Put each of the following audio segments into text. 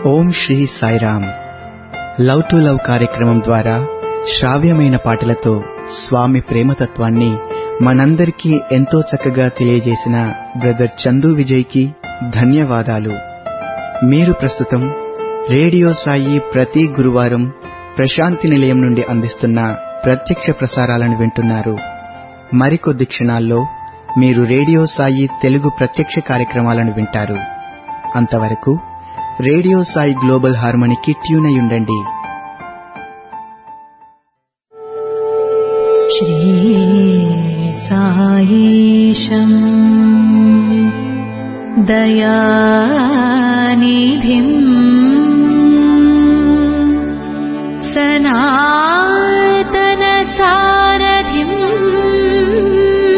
Om Sri Sairam love to love కార్యక్రమం ద్వారా శ్రావ్యమైన పాటలతో స్వామి ప్రేమతత్వాన్ని మనందరికీ ఎంతో చక్కగా తెలియజేసిన బ్రదర్ చందు విజయ్కి ధన్యవాదాలు మీరు ప్రస్తుతం రేడియో సాయి ప్రతి గురువారం ప్రశాంతి నిలయం నుండి అందిస్తున్న ప్రత్యక్ష ప్రసారాలను వింటున్నారు మరికొద్ది క్షణాల్లో మీరు రేడియో సాయి తెలుగు ప్రత్యక్ష కార్యక్రమాలను వింటారు అంతవరకు రేడియో సాయి గ్లోబల్ హార్మనీకి ట్యూన్ అయి ఉండండి श्रीसायीशम् दयानिधिम् सनातनसारथिम्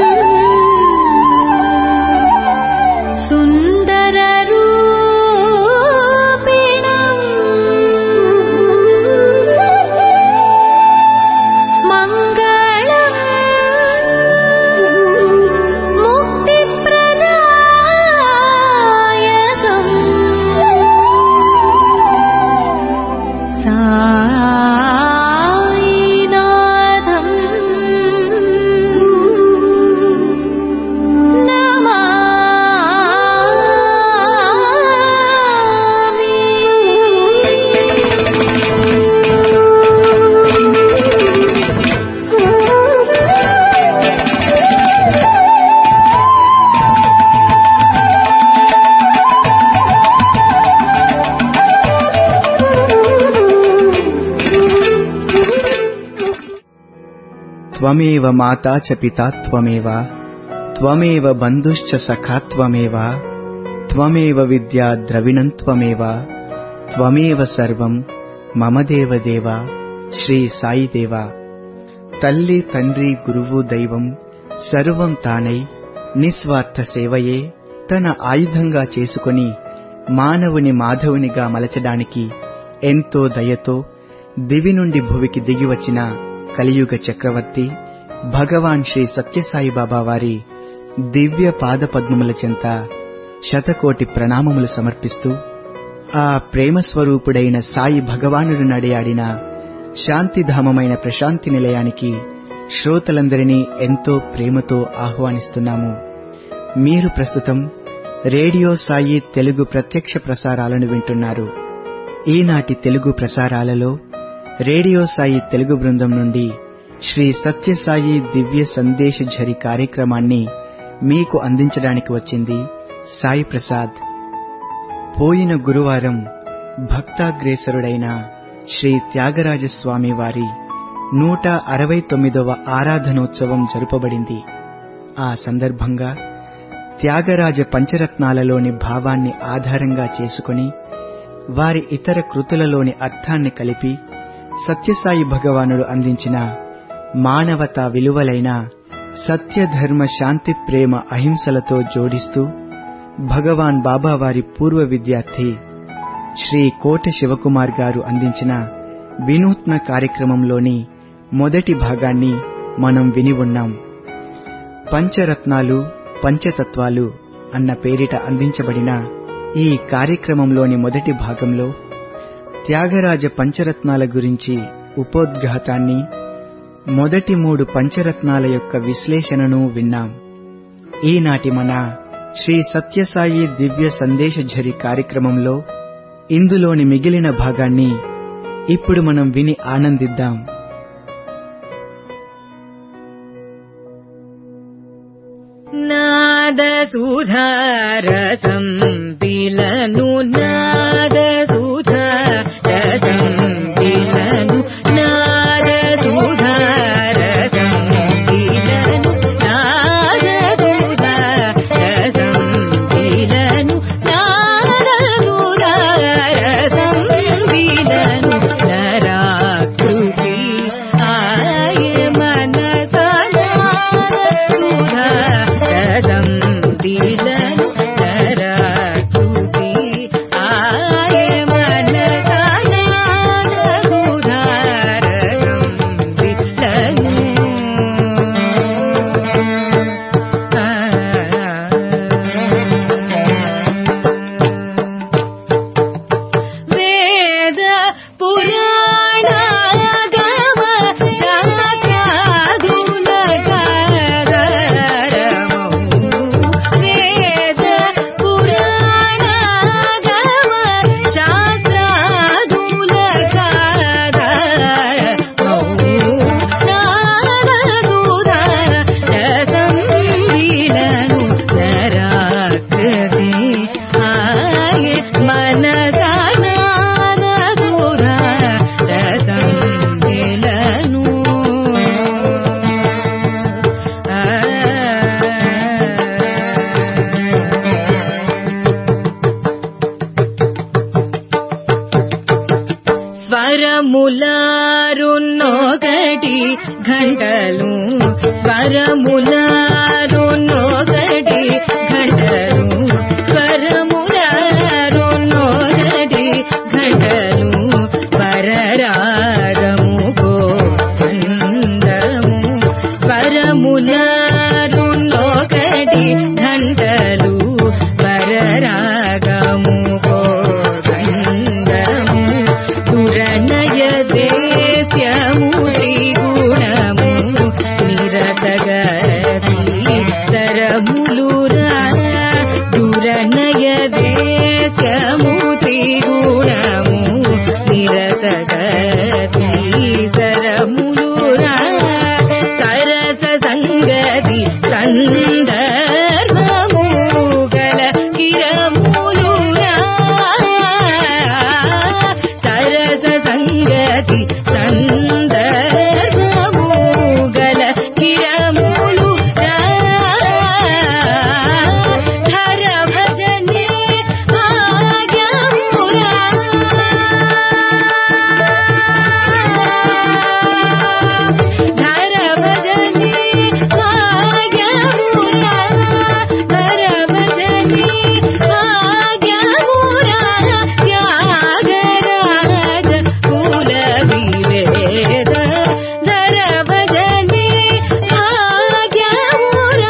सुन्दररूपिणम् मङ्गलम् मुक्तिप्रदायकम् सायिनाथम् త్వమేవ మాతా చ పితా త్వమేవ త్వమేవ బంధుశ్చ సఖా త్వమేవ త్వమేవ విద్యా ద్రవిణం త్వమేవ త్వమేవ సర్వం మమ దేవదేవ శ్రీ సాయి దేవ తల్లి తండ్రి గురువు దైవం సర్వం తానై నిస్వార్థ సేవయే తన ఆయుధంగా చేసుకొని మానవుని మాధవునిగా మలచడానికి ఎంతో దయతో దివి నుండి భువికి దిగివచ్చిన కలియుగ చక్రవర్తి భగవాన్ శ్రీ సత్యసాయి బాబా వారి దివ్య పాదపద్మముల చెంత శతకోటి ప్రణామములు సమర్పిస్తూ ఆ ప్రేమ స్వరూపుడైన సాయి భగవానుడు నడియాడిన శాంతిధామమైన ప్రశాంతి నిలయానికి శ్రోతలందరినీ ఎంతో ప్రేమతో ఆహ్వానిస్తున్నాము మీరు ప్రస్తుతం రేడియో సాయి తెలుగు ప్రత్యక్ష ప్రసారాలను వింటున్నారు ఈనాటి తెలుగు ప్రసారాలలో రేడియో సాయి తెలుగు బృందం నుండి శ్రీ సత్యసాయి దివ్య సందేశ ఝరి కార్యక్రమాన్ని మీకు అందించడానికి వచ్చింది సాయి ప్రసాద్ పోయిన గురువారం భక్తాగ్రేసరుడైన శ్రీ త్యాగరాజస్వామి వారి నూట అరవై తొమ్మిదవ ఆరాధనోత్సవం జరుపబడింది ఆ సందర్భంగా త్యాగరాజ పంచరత్నాలలోని భావాన్ని ఆధారంగా చేసుకుని వారి ఇతర కృతులలోని అర్థాన్ని కలిపి సత్యసాయి భగవానుడు అందించిన మానవతా విలువలైన సత్యధర్మ శాంతి ప్రేమ అహింసలతో జోడిస్తూ భగవాన్ బాబావారి పూర్వ విద్యార్థి శ్రీ కోట శివకుమార్ గారు అందించిన వినూత్న కార్యక్రమంలోని మొదటి భాగాన్ని మనం విని ఉన్నాం పంచరత్నాలు పంచతత్వాలు అన్న పేరిట అందించబడిన ఈ కార్యక్రమంలోని మొదటి భాగంలో త్యాగరాజ పంచరత్నాల గురించి ఉపోద్ఘాతాన్ని మొదటి మూడు పంచరత్నాల యొక్క విశ్లేషణను విన్నాం ఈనాటి మన శ్రీ సత్యసాయి దివ్య సందేశ ఝరి కార్యక్రమంలో ఇందులోని మిగిలిన భాగాన్ని ఇప్పుడు మనం విని ఆనందిద్దాం नादसुधारसम् विलनु नादसुधारसम् विलनु नादसुधारसम् विलनु नादसुधारसम् विलनु नादसुधारसम् विलनु नराकृति आय मनसा सुधारसम् विलनु नराकृति आय మనసనాదూర రసం విలను స్వరములారున్నొకటి గంటలు స్వరములారున్నొకటి గంటలు స్వరములారున్నొకటి గంటలు పరరాగము గోందము స్వరములారున్నొకటి గంటలు పరరాగము గోందము పురణయ దేశ్యము గుణము నిరతగతి తరములురా దురనయ దేశ్యము గుణము నిరతగతి తరములురా సరస సంగతి సందర్భము గల కిరములురా సరస సంగతి సందర్భము గల కిరములు ధర భజనే భాగ్యమురా ధర భజనే భాగ్యమురా ధర భజనే భాగ్యమురా త్యాగరాజ కుల వివేద ధర భజనే భాగ్యమురా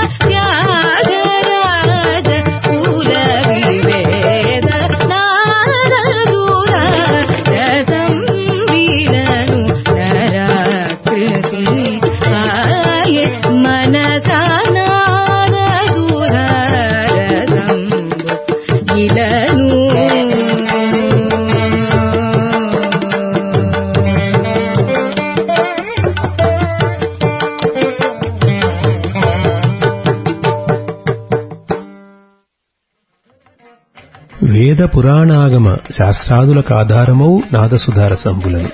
త్యాగరాజ కుల వివేద నారదూర రసం వీరను నరాకృతి ఆయ మనసానారదూర రసం ఇలను వేద పురాణాగమ శాస్త్రాదులకు ఆధారమౌ నాదసుధార సంబులని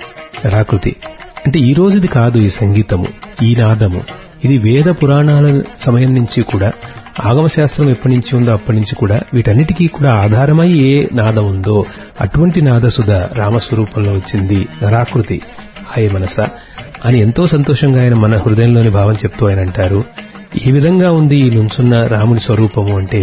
రాకృతి అంటే ఈ రోజుది కాదు ఈ సంగీతము ఈ నాదము ఇది వేద పురాణాల సమయం నుంచి కూడా ఆగమ శాస్త్రం ఎప్పటి నుంచి ఉందో అప్పటి నుంచి కూడా వీటన్నిటికీ కూడా ఆధారమై ఏ నాదం ఉందో అటువంటి నాదసుధ రామస్వరూపంలో వచ్చింది నరాకృతి హాయ మనస అని ఎంతో సంతోషంగా ఆయన మన హృదయంలోని భావం చెప్తూ ఆయన అంటారు ఈ విధంగా ఉంది ఈ నుంచున్న రాముని స్వరూపము అంటే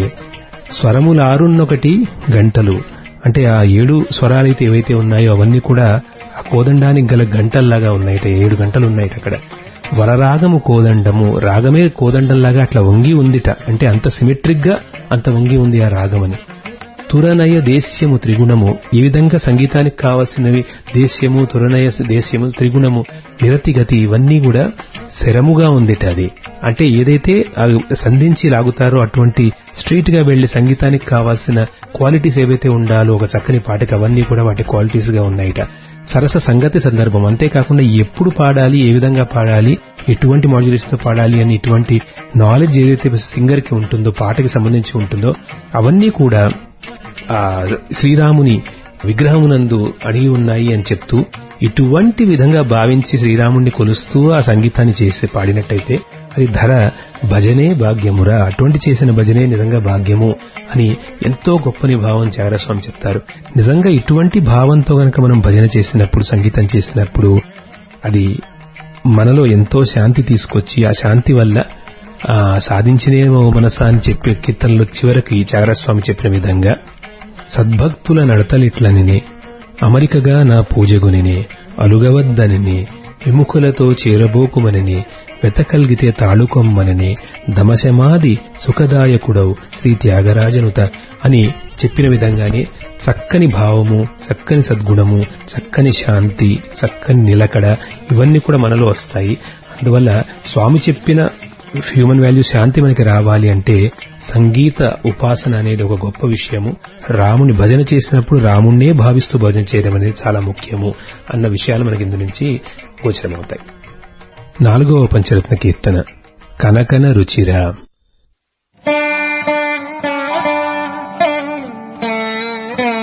స్వరములారున్నొకటి గంటలు అంటే ఆ ఏడు స్వరాలైతే ఏవైతే ఉన్నాయో అవన్నీ కూడా ఆ కోదండానికి గల గంటల్లాగా ఉన్నాయట ఏడు గంటలు ఉన్నాయట అక్కడ వరరాగము కోదండము రాగమే కోదండంలాగా అట్లా వంగి ఉందిట అంటే అంత సిమెట్రిక్ గా అంత వంగి ఉంది ఆ రాగమని తురనయ దేశ్యము త్రిగుణము ఈ విధంగా సంగీతానికి కావలసినవి దేశ్యము తురనయ దేశ్యము త్రిగుణము నిరతిగతి ఇవన్నీ కూడా శరముగా ఉందిట అది అంటే ఏదైతే ఆ సంధించి లాగుతారో అటువంటి స్ట్రీట్ గా వెళ్లి సంగీతానికి కావాల్సిన క్వాలిటీస్ ఏవైతే ఉండాలో ఒక చక్కని పాటకి అవన్నీ కూడా వాటి క్వాలిటీస్ గా ఉన్నాయిట సరస సంగతి సందర్భం అంతేకాకుండా ఎప్పుడు పాడాలి ఏ విధంగా పాడాలి ఎటువంటి మాడ్యులేషన్ తో పాడాలి అని ఇటువంటి నాలెడ్జ్ ఏదైతే సింగర్ కి ఉంటుందో పాటకి సంబంధించి ఉంటుందో అవన్నీ కూడా ఆ శ్రీరాముని విగ్రహమునందు అడిగి ఉన్నాయి అని చెప్తూ ఇటువంటి విధంగా భావించి శ్రీరాముణ్ణి కొలుస్తూ ఆ సంగీతాన్ని చేసి పాడినట్టయితే అది ధర భజనే భాగ్యమురా అటువంటి చేసిన భజనే నిజంగా భాగ్యము అని ఎంతో గొప్పని భావం చాగరస్వామి చెప్తారు నిజంగా ఇటువంటి భావంతో గనక మనం భజన చేసినప్పుడు సంగీతం చేసినప్పుడు అది మనలో ఎంతో శాంతి తీసుకొచ్చి ఆ శాంతి వల్ల ఆ సాధించినేమో మనసా అని చెప్పే కీర్తనలో చివరికి చాగరస్వామి చెప్పిన విధంగా సద్భక్తుల నడతలిట్లనినే అమరికగా నా పూజగునినే అలుగవద్దనినే విముఖులతో చేరబోకుమనని వెతకల్గితే తాళుకొమ్మనని దమశమాది సుఖదాయకుడవు శ్రీ త్యాగరాజనుత అని చెప్పిన విధంగానే చక్కని భావము చక్కని సద్గుణము చక్కని శాంతి చక్కని నిలకడ ఇవన్నీ కూడా మనలో వస్తాయి అందువల్ల స్వామి చెప్పిన హ్యూమన్ వాల్యూ శాంతి మనకి రావాలి అంటే సంగీత ఉపాసన అనేది ఒక గొప్ప విషయము రాముని భజన చేసినప్పుడు రాముణ్ణే భావిస్తూ భజన చేయడం అనేది చాలా ముఖ్యము అన్న విషయాలు మనకి ఇందు నుంచి గోచరమవుతాయి నాలుగవ పంచరత్న కీర్తన కనకన రుచిరా Thank you.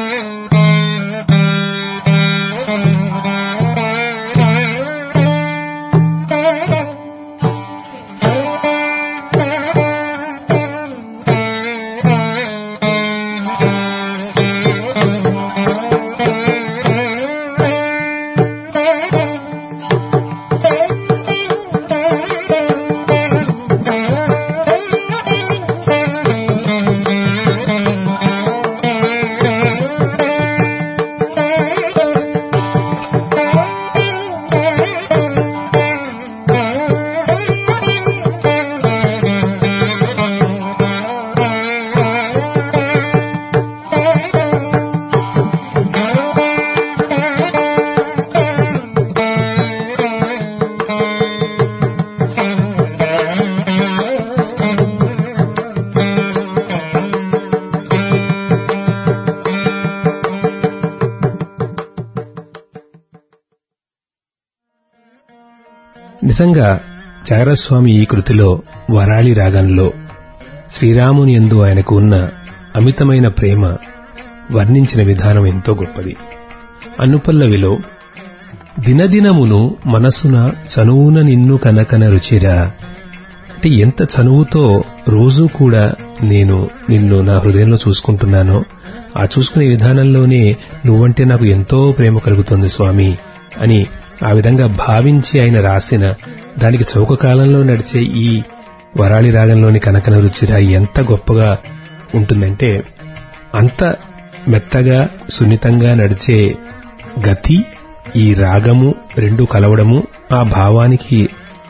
నిజంగా చారస్వామి ఈ కృతిలో వరాళి రాగంలో శ్రీరాముని ఎందు ఆయనకు ఉన్న అమితమైన ప్రేమ వర్ణించిన విధానం ఎంతో గొప్పది అనుపల్లవిలో దినదినమును మనసున చనువున నిన్ను కనకన రుచిరా అంటే ఎంత చనువుతో రోజూ కూడా నేను నిన్ను నా హృదయంలో చూసుకుంటున్నానో ఆ చూసుకునే విధానంలోనే నువ్వంటే నాకు ఎంతో ప్రేమ కలుగుతుంది స్వామి అని ఆ విధంగా భావించి ఆయన రాసిన దానికి చౌక కాలంలో నడిచే ఈ వరాళి రాగంలోని కనకన రుచిరా ఎంత గొప్పగా ఉంటుందంటే అంత మెత్తగా సున్నితంగా నడిచే గతి ఈ రాగము రెండు కలవడము ఆ భావానికి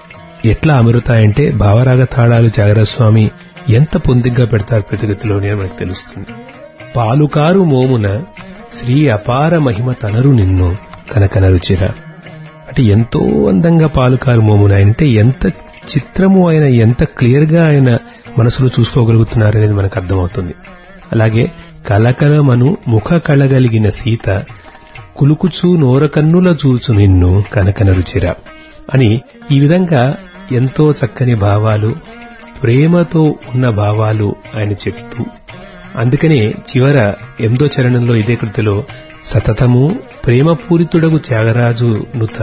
ఎట్లా అమరుతాయంటే భావరాగ తాళాలు జాగరస్వామి ఎంత పొందిగ్గా పెడతారు ప్రతిగతిలోనే అని మనకు తెలుస్తుంది పాలుకారు మోమున శ్రీ అపార మహిమ తనరు నిన్ను కనకన రుచిర అంటే ఎంతో అందంగా పాలుకారు మోమున అంటే ఎంత చిత్రము ఆయన ఎంత క్లియర్ గా ఆయన మనసులో చూసుకోగలుగుతున్నారనేది మనకు అర్థమవుతుంది అలాగే కలకలమను ముఖ కళగలిగిన సీత కులుకుచూ నోరకన్నుల చూచు నిన్ను కనకన రుచిర అని ఈ విధంగా ఎంతో చక్కని భావాలు ప్రేమతో ఉన్న భావాలు ఆయన చెప్తూ అందుకనే చివర ఎనిమిదో చరణంలో ఇదే కృతిలో సతతము ప్రేమపూరితుడగు త్యాగరాజు నుత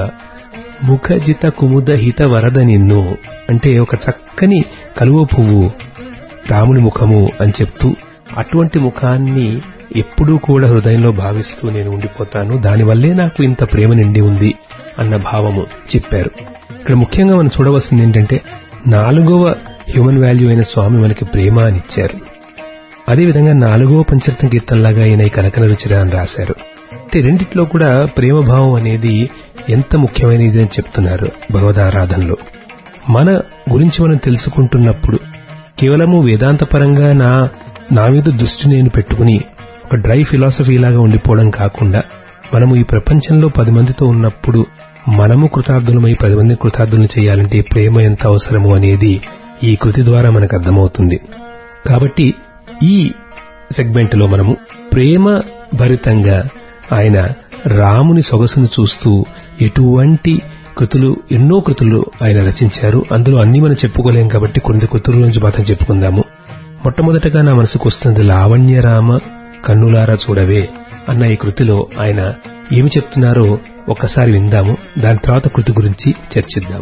ముఖజిత కుముద హిత వరద నిన్ను అంటే ఒక చక్కని కలువ పువ్వు రాముని ముఖము అని చెప్తూ అటువంటి ముఖాన్ని ఎప్పుడూ కూడా హృదయంలో భావిస్తూ నేను ఉండిపోతాను దానివల్లే నాకు ఇంత ప్రేమ నిండి ఉంది అన్న భావము చెప్పారు ఇక్కడ ముఖ్యంగా మనం చూడవలసింది ఏంటంటే నాలుగవ హ్యూమన్ వాల్యూ అయిన స్వామి మనకి ప్రేమ అని ఇచ్చారు అదేవిధంగా నాలుగవ పంచరత్న కీర్తనలాగా ఆయన ఈ కనకన రుచిరా అని రాశారు అంటే రెండిట్లో కూడా ప్రేమ భావం అనేది ఎంత ముఖ్యమైనది అని చెప్తున్నారు భగవదారాధనలో మన గురించి మనం తెలుసుకుంటున్నప్పుడు కేవలము వేదాంతపరంగా నా నా మీద దృష్టి నేను పెట్టుకుని ఒక డ్రై ఫిలాసఫీ లాగా ఉండిపోవడం కాకుండా మనము ఈ ప్రపంచంలో పది మందితో ఉన్నప్పుడు మనము కృతార్థులమై పది మంది కృతార్థులను చేయాలంటే ప్రేమ ఎంత అవసరము అనేది ఈ కృతి ద్వారా మనకు అర్థమవుతుంది కాబట్టి ఈ సెగ్మెంట్ లో మనము ప్రేమ భరితంగా ఆయన రాముని సొగసును చూస్తూ ఎటువంటి కృతులు ఎన్నో కృతులు ఆయన రచించారు అందులో అన్ని మనం చెప్పుకోలేం కాబట్టి కొన్ని కృతుల నుంచి మాత్రం చెప్పుకుందాము మొట్టమొదటగా నా మనసుకు వస్తుంది లావణ్యరామ కన్నులారా చూడవే అన్న ఈ కృతిలో ఆయన ఏమి చెప్తున్నారో ఒక్కసారి విందాము దాని తర్వాత కృతి గురించి చర్చిద్దాం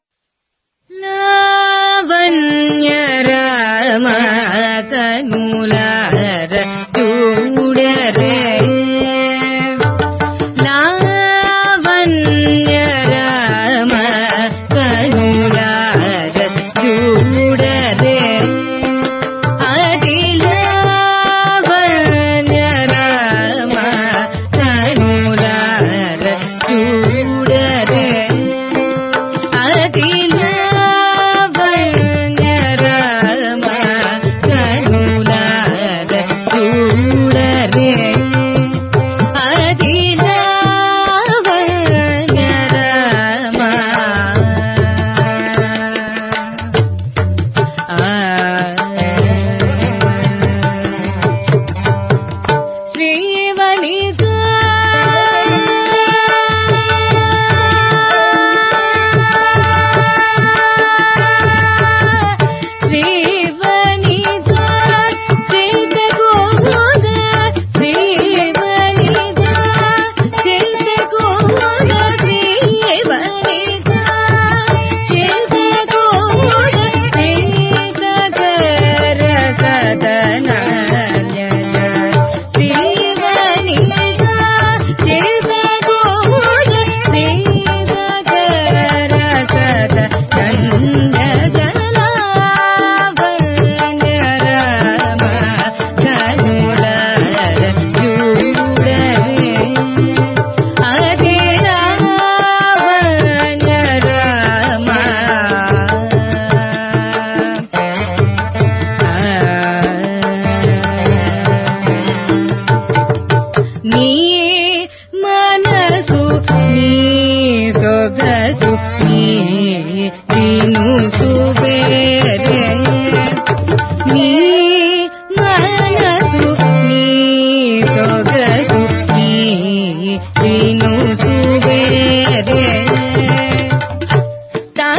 లావణ్య రామ కనులార చూడరే లావణ్య రామ కనులార చూడరే అతి లావణ్య రామ కనులార చూడరే అతి లావణ్య రామ కనులార చూడరే అతి లావణ్య రామ శ్రీవనిత శ్రీవనిత చేతకోగ శ్రీవనిత చేతకోగ శ్రీవనిత చేతకోగ శ్రీతకర సదనాన్యన శ్రీవనిత చేతకోగ శ్రీతకర సదనందజలావణ్య రామ కనులార చూడరే అదే లావణ్య రామ నీ మనసు నీ సొగసు నీ దీను సుబేరే నీ మనసు నీ సొగసు నీ దీను సుబేరే తా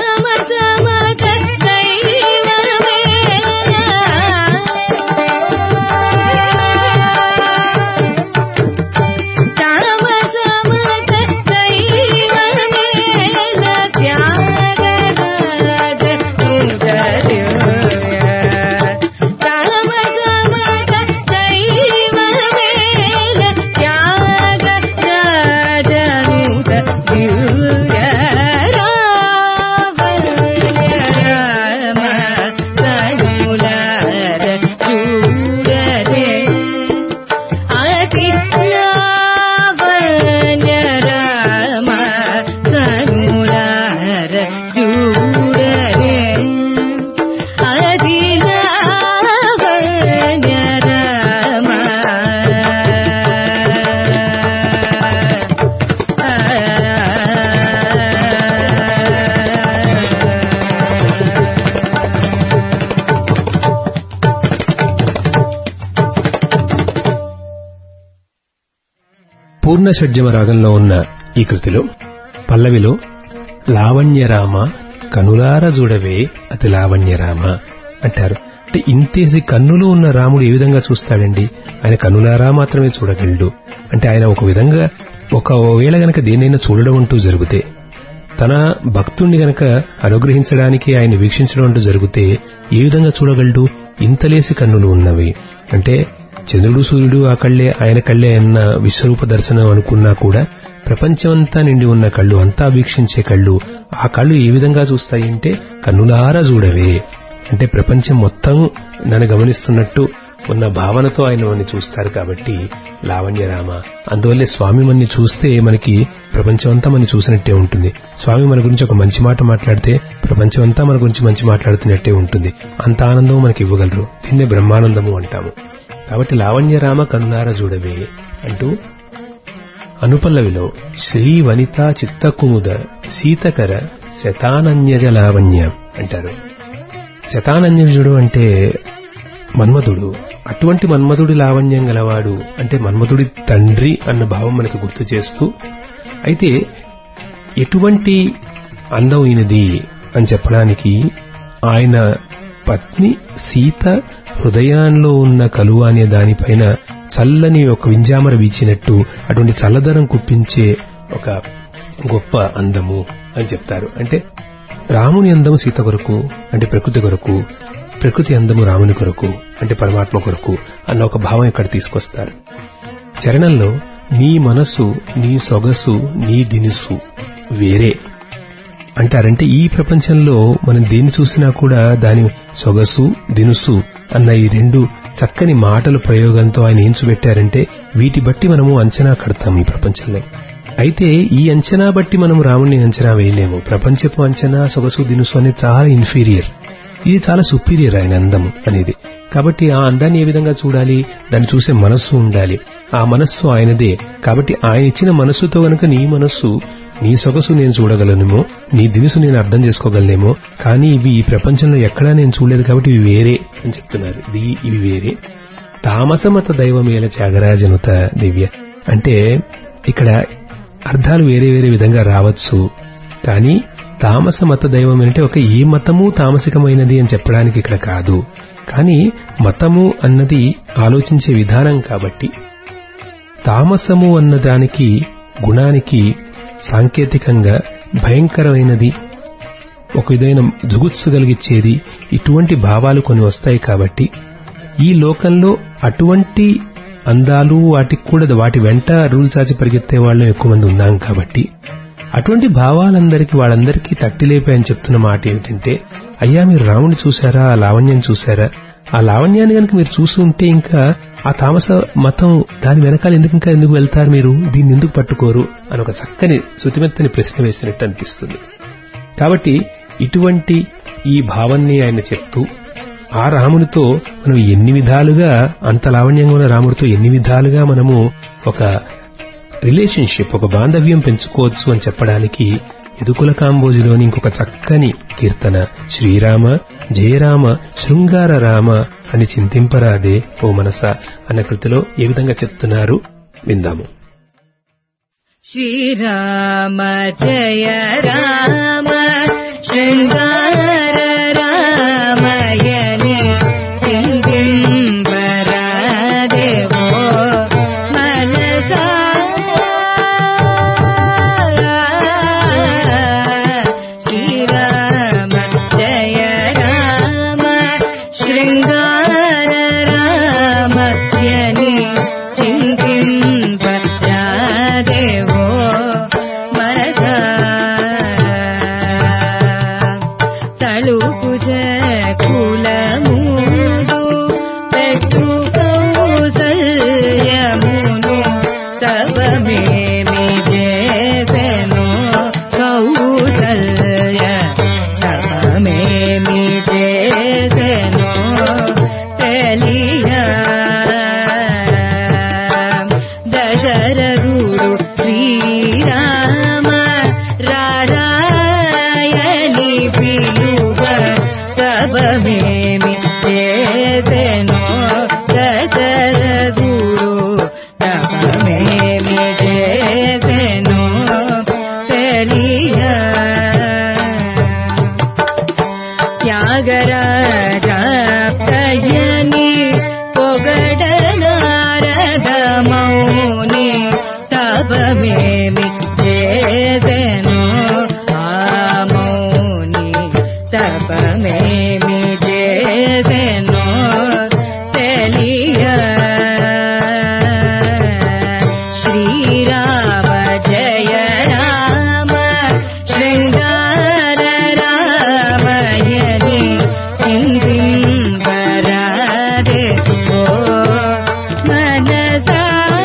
పూర్ణ షడ్జమ రాగంలో ఉన్న ఈ కృతిలో పల్లవిలో లావణ్యరామ కనులార చూడవే అతి లావణ్యరామ అంటారు అంటే ఇంతేసి కన్నులు ఉన్న రాముడు ఏ విధంగా చూస్తాడండి ఆయన కన్నులారా మాత్రమే చూడగలడు అంటే ఆయన ఒక విధంగా ఒకవేళ గనక దేనైనా చూడడం అంటూ జరిగితే తన భక్తుణ్ణి గనక అనుగ్రహించడానికి ఆయన వీక్షించడం అంటూ జరిగితే ఏ విధంగా చూడగలడు ఇంతలేసి కన్నులు ఉన్నవి అంటే చంద్రుడు సూర్యుడు ఆ కళ్ళే ఆయన కళ్ళే అన్న విశ్వరూప దర్శనం అనుకున్నా కూడా ప్రపంచమంతా నిండి ఉన్న కళ్ళు అంతా వీక్షించే కళ్ళు ఆ కళ్ళు ఏ విధంగా చూస్తాయి అంటే కన్నులారా చూడవే అంటే ప్రపంచం మొత్తం నన్ను గమనిస్తున్నట్టు ఉన్న భావనతో ఆయన మనని చూస్తారు కాబట్టి లావణ్యరామ అందువల్లే స్వామి మనని చూస్తే మనకి ప్రపంచం అంతా మనని చూసినట్టే ఉంటుంది స్వామి మన గురించి ఒక మంచి మాట మాట్లాడితే ప్రపంచం అంతా మన గురించి మంచి మాట్లాడుతున్నట్టే ఉంటుంది అంత ఆనందం మనకి ఇవ్వగలరు దీన్నే బ్రహ్మానందము అంటాము కాబట్టి లావణ్యరామ కనులార చూడవే అంటూ అనుపల్లవిలో శ్రీ వనిత చిత్తకుముద సీతకర శతానన్యజ లావణ్య అంటారు శతానన్యజుడు అంటే మన్మధుడు అటువంటి మన్మధుడి లావణ్యం గలవాడు అంటే మన్మధుడి తండ్రి అన్న భావం మనకి గుర్తు చేస్తూ అయితే ఎటువంటి అందం ఈయనది అని చెప్పడానికి ఆయన పత్ని సీత హృదయంలో ఉన్న కలువ అనే దానిపైన చల్లని ఒక వింజామర వీచినట్టు అటువంటి చల్లదనం కుప్పించే ఒక గొప్ప అందము అని చెప్తారు అంటే రాముని అందము సీత కొరకు అంటే ప్రకృతి కొరకు ప్రకృతి అందము రాముని కొరకు అంటే పరమాత్మ కొరకు అన్న ఒక భావం ఇక్కడ తీసుకొస్తారు చరణంలో నీ మనసు నీ సొగసు నీ దినుసు వేరే అంటారంటే ఈ ప్రపంచంలో మనం దేన్ని చూసినా కూడా దాని సొగసు దినుసు అన్న ఈ రెండు చక్కని మాటల ప్రయోగంతో ఆయన ఏం చూపెట్టారంటే వీటి బట్టి మనము అంచనా కడతాం ఈ ప్రపంచంలో అయితే ఈ అంచనా బట్టి మనం రాముణ్ణి అంచనా వేయలేము ప్రపంచపు అంచనా సొగసు దినుసు అనేది చాలా ఇన్ఫీరియర్ ఇది చాలా సుపీరియర్ ఆయన అందం అనేది కాబట్టి ఆ అందాన్ని ఏ విధంగా చూడాలి దాన్ని చూసే మనస్సు ఉండాలి ఆ మనస్సు ఆయనదే కాబట్టి ఆయన ఇచ్చిన మనస్సుతో గనుక నీ మనస్సు నీ సొగసు నేను చూడగలనేమో నీ దినుసు నేను అర్థం చేసుకోగలనేమో కానీ ఇవి ఈ ప్రపంచంలో ఎక్కడా నేను చూడలేదు కాబట్టి ఇవి వేరే అని చెప్తున్నారు ఇది ఇవి వేరే తామసమత దైవమేల త్యాగరాజనుత దివ్య అంటే ఇక్కడ అర్థాలు వేరే వేరే విధంగా రావచ్చు కానీ తామస మత దైవం అంటే ఒక ఏ మతము తామసికమైనది అని చెప్పడానికి ఇక్కడ కాదు కానీ మతము అన్నది ఆలోచించే విధానం కాబట్టి తామసము అన్నదానికి గుణానికి సాంకేతికంగా భయంకరమైనది ఒక విధమైన జుగుత్సు కలిగించేది ఇటువంటి భావాలు కొన్ని వస్తాయి కాబట్టి ఈ లోకంలో అటువంటి అందాలు వాటికి కూడా వాటి వెంట రూల్ చాచి పరిగెత్తే వాళ్ళం ఎక్కువ మంది ఉన్నాం కాబట్టి అటువంటి భావాలందరికీ వాళ్ళందరికీ తట్టిలేపే అని చెప్తున్న మాట ఏమిటంటే అయ్యా మీరు రాముని చూశారా ఆ లావణ్యం చూశారా ఆ లావణ్యాన్ని కనుక మీరు చూసి ఉంటే ఇంకా ఆ తామస మతం దాని వెనకాల ఎందుకు ఇంకా ఎందుకు వెళ్తారు మీరు దీన్ని ఎందుకు పట్టుకోరు అని ఒక చక్కని శృతిమెత్తని ప్రశ్న వేసినట్టు అనిపిస్తుంది కాబట్టి ఇటువంటి ఈ భావాన్ని ఆయన చెప్తూ ఆ రామునితో మనం ఎన్ని విధాలుగా అంత లావణ్యంగా ఉన్న రాముడితో ఎన్ని విధాలుగా మనము ఒక రిలేషన్షిప్ ఒక బాంధవ్యం పెంచుకోవచ్చు అని చెప్పడానికి ఎదుకుల కాంబోజులోని ఇంకొక చక్కని కీర్తన శ్రీరామ జయరామ శృంగార రామ అని చింతింపరాదే ఓ మనస అన్న కృతిలో ఏ విధంగా చెప్తున్నారు విందాము श्रीराम जय राम शृङ्गार रामयने किम्बिम्बरादेवो मनसा श्रीराम जय राम शृङ्गार रामयने चिन्तिम्बरादेवो मनसा తళుకుజ కులముదు పెట్టు కౌసల్యమును తవమేమి చేసెను కౌసల్య తవమేమి చేసెను తెలియ దశరథుడు శ్రీరామ రారాయణి పిలువ తవమేమి చేసెను దశరథుడు తవమేమి చేసెను తపమేమి చేసెను ఆ మౌని తపమేమి చేసెను తెలియ శ్రీరామ జయ రామ శృంగార రామయని చింతింపరాదే ఓ మనసా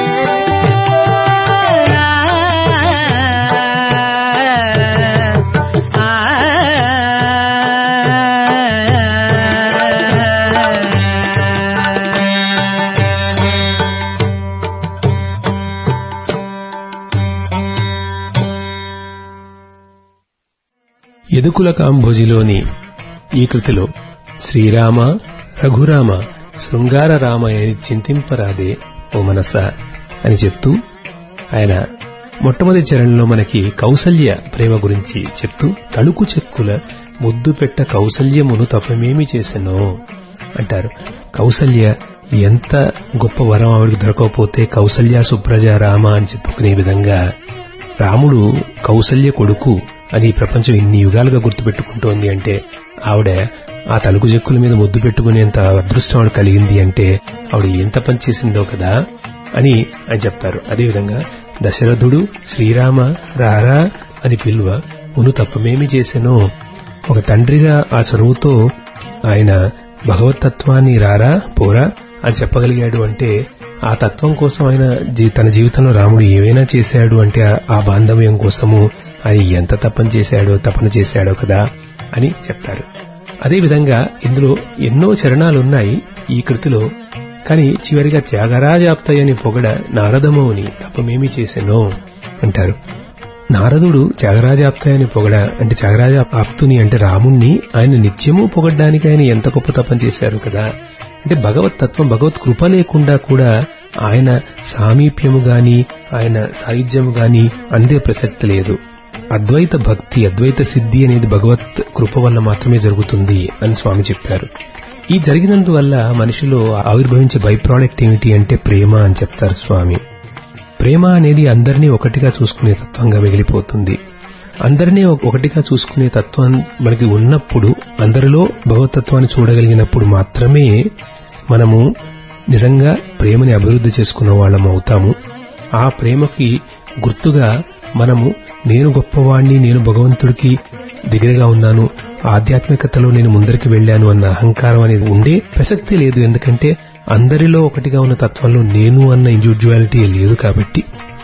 యదుకుల కాంభోజిలోని ఈ కృతిలో శ్రీరామ రఘురామ శృంగార రామయని చింతింపరాదే ఓ మనస అని చెప్తూ ఆయన మొట్టమొదటి చరణంలో మనకి కౌసల్య ప్రేమ గురించి చెప్తూ తళుకు చెక్కుల ముద్దు పెట్ట కౌసల్యమును తప్పమేమి చేసెనో అంటారు కౌసల్య ఎంత గొప్ప వరం ఆవిడకి దొరకకపోతే కౌసల్య సుప్రజ రామ అని చెప్పుకునే విధంగా రాముడు కౌసల్య కొడుకు అని ఈ ప్రపంచం ఇన్ని యుగాలుగా గుర్తుపెట్టుకుంటోంది అంటే ఆవిడ ఆ తలుగు చెక్కుల మీద ముద్దు పెట్టుకునేంత అదృష్టం ఆవిడ కలిగింది అంటే ఆవిడ ఎంత పని చేసిందో కదా అని ఆయన చెప్తారు అదేవిధంగా దశరథుడు శ్రీరామ రారా అని పిలువ మును తప్పమేమి చేసెనో ఒక తండ్రిగా ఆ చదువుతో ఆయన భగవతత్వాన్ని రారా పోరా అని చెప్పగలిగాడు అంటే ఆ తత్వం కోసం ఆయన జీ- తన జీవితంలో రాముడు ఏమైనా చేశాడు అంటే ఆ- ఆ బాంధవ్యం కోసము ఆయన ఎంత తపన చేశాడో తపన చేశాడో కదా అని చెప్తారు అదేవిధంగా ఇందులో ఎన్నో చరణాలున్నాయి ఈ కృతిలో కానీ చివరిగా త్యాగరాజాప్తయని పొగడ నారదమోని తపమేమి చేసెనో అంటారు నారదుడు త్యాగరాజాప్తయని పొగడ అంటే త్యాగరాజ ఆప్తుని అంటే రాముణ్ణి ఆయన నిత్యము పొగడ్డానికి ఆయన ఎంత గొప్ప తపం చేశారు కదా అంటే భగవత్ తత్వం భగవత్ కృప లేకుండా కూడా ఆయన సామీప్యము గాని ఆయన సాయుధ్యము గాని అందే ప్రసక్తి లేదు అద్వైత భక్తి అద్వైత సిద్ధి అనేది భగవత్ కృప వల్ల మాత్రమే జరుగుతుంది అని స్వామి చెప్పారు ఈ జరిగినందువల్ల మనిషిలో ఆవిర్భవించే బై ప్రోడక్ట్ ఏమిటి అంటే ప్రేమ అని చెప్తారు స్వామి ప్రేమ అనేది అందరినీ ఒకటిగా చూసుకునే తత్వంగా మిగిలిపోతుంది అందరినీ ఒక- ఒకటిగా చూసుకునే తత్వం మనకి ఉన్నప్పుడు అందరిలో భగవతత్వాన్ని చూడగలిగినప్పుడు మాత్రమే మనము నిజంగా ప్రేమని అభివృద్ధి చేసుకున్న వాళ్ళం అవుతాము ఆ ప్రేమకి గుర్తుగా మనము నేను గొప్పవాణ్ణి నేను భగవంతుడికి దగ్గరగా ఉన్నాను ఆధ్యాత్మికతలో నేను ముందరికి వెళ్ళాను అన్న అహంకారం అనేది ఉండే ప్రసక్తి లేదు ఎందుకంటే అందరిలో ఒకటిగా ఉన్న తత్వంలో నేను అన్న ఇండివిజువాలిటీ లేదు కాబట్టి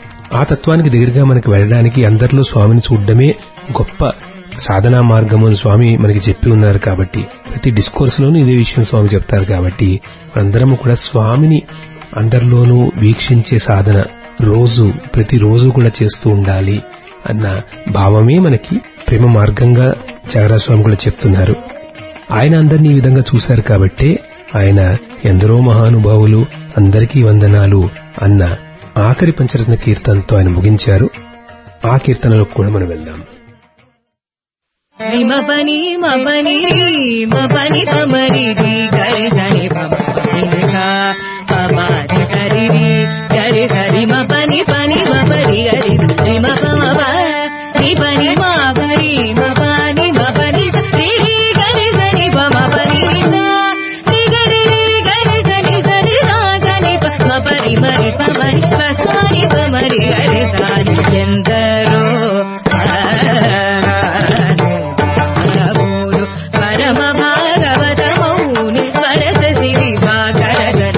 ఆ తత్వానికి దగ్గరగా మనకి వెళ్ళడానికి అందరిలో స్వామిని చూడడమే గొప్ప సాధనా మార్గము అని స్వామి మనకి చెప్పి ఉన్నారు కాబట్టి ప్రతి డిస్కోర్స్ లోనూ ఇదే విషయం స్వామి చెప్తారు కాబట్టి అందరము కూడా స్వామిని అందరిలోనూ వీక్షించే సాధన రోజు ప్రతి రోజు కూడా చేస్తూ ఉండాలి అన్న భావమే మనకి ప్రేమ మార్గంగా చాగరాస్వామి కూడా చెప్తున్నారు ఆయన అందరినీ ఈ విధంగా చూశారు కాబట్టే ఆయన ఎందరో మహానుభావులు అందరికీ వందనాలు అన్న ఆఖరి పంచరత్న కీర్తనతో ఆయన ముగించారు ఆ కీర్తనలో కూడా మనం వెళ్దాం రిమ పని మ పని రి మ పని పమరి రి గరి సని పమ పని గా పమారి గరి రి గరి సరి మ పని పని మ పరి గరి రి మ పమ ప రి పని మ పరి మ పని మ పని రి రి గరి సని పమ పని రి గా రి గరి రి గరి సని సని రా సని ప మ పరి మరి పమరి ప సారి పమరి గరి సారి ఎందరో పరమూరు పరమ భాగవత మౌని వరద సిరి భాగరగన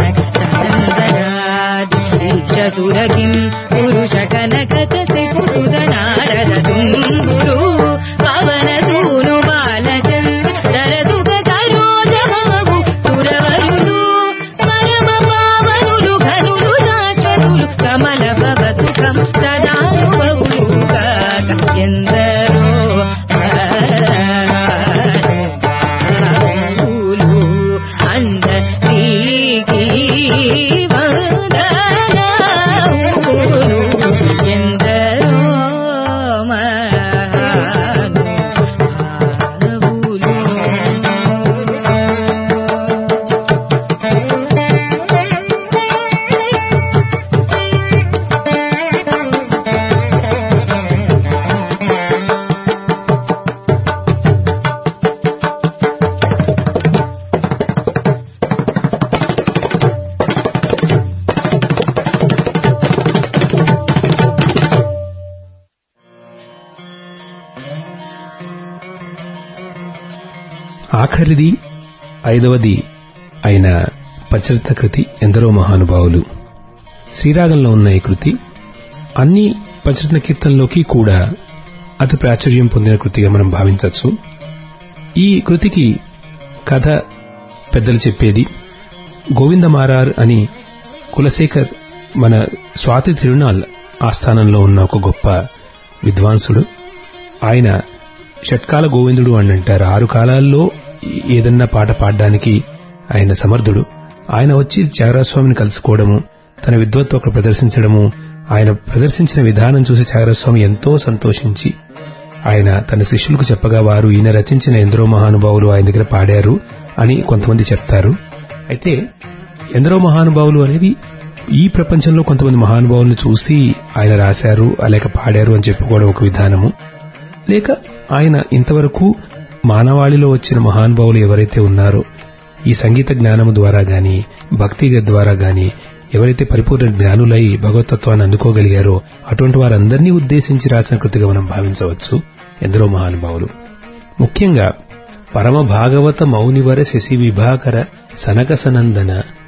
సురకిం పురుష కనకత సిపుసుద నారద తుంగురు పవన సూను బాలచంద్ర సరసుగ సరోజ మగు సురవరులు పరమ పావనులు ఘనులు శాశ్వతులు కమల భవ సుఖం సదానుభవులు కాక ఎందరో పూలు అందరికీ వందనములు ఎందరో మహానుభావులు ఆఖరిది ఐదవది అయిన పచరిత కృతి ఎందరో మహానుభావులు శ్రీరాగంలో ఉన్న ఈ కృతి అన్ని పచరిత కీర్తనలోకి కూడా అతి ప్రాచుర్యం పొందిన కృతిగా మనం భావించవచ్చు ఈ కృతికి కథ పెద్దలు చెప్పేది గోవిందమారార్ అని కులశేఖర్ మన స్వాతి తిరునాల్ ఆస్థానంలో ఉన్న ఒక గొప్ప విద్వాంసుడు ఆయన షట్కాల గోవిందుడు అని అంటారు ఆరు కాలాల్లో ఏదన్నా పాట పాడడానికి ఆయన సమర్థుడు ఆయన వచ్చి త్యాగరాజస్వామిని కలుసుకోవడము తన విద్వత్తు అక్కడ ప్రదర్శించడము ఆయన ప్రదర్శించిన విధానం చూసి త్యాగరాజస్వామి ఎంతో సంతోషించి ఆయన తన శిష్యులకు చెప్పగా వారు ఈయన రచించిన ఎందరో మహానుభావులు ఆయన దగ్గర పాడారు అని కొంతమంది చెప్తారు అయితే ఎందరో మహానుభావులు అనేది ఈ ప్రపంచంలో కొంతమంది మహానుభావులను చూసి ఆయన రాశారు లేక పాడారు అని చెప్పుకోవడం ఒక విధానము లేక ఆయన ఇంతవరకు మానవాళిలో వచ్చిన మహానుభావులు ఎవరైతే ఉన్నారో ఈ సంగీత జ్ఞానము ద్వారా గాని భక్తి ద్వారా గాని ఎవరైతే పరిపూర్ణ జ్ఞానులై భగవతత్వాన్ని అందుకోగలిగారో అటువంటి వారందరినీ ఉద్దేశించి రాసిన కృతిగా మనం భావించవచ్చు ఎందరో మహానుభావులు ముఖ్యంగా పరమ భాగవత మౌనివర శశి విభాకర సనక సనందన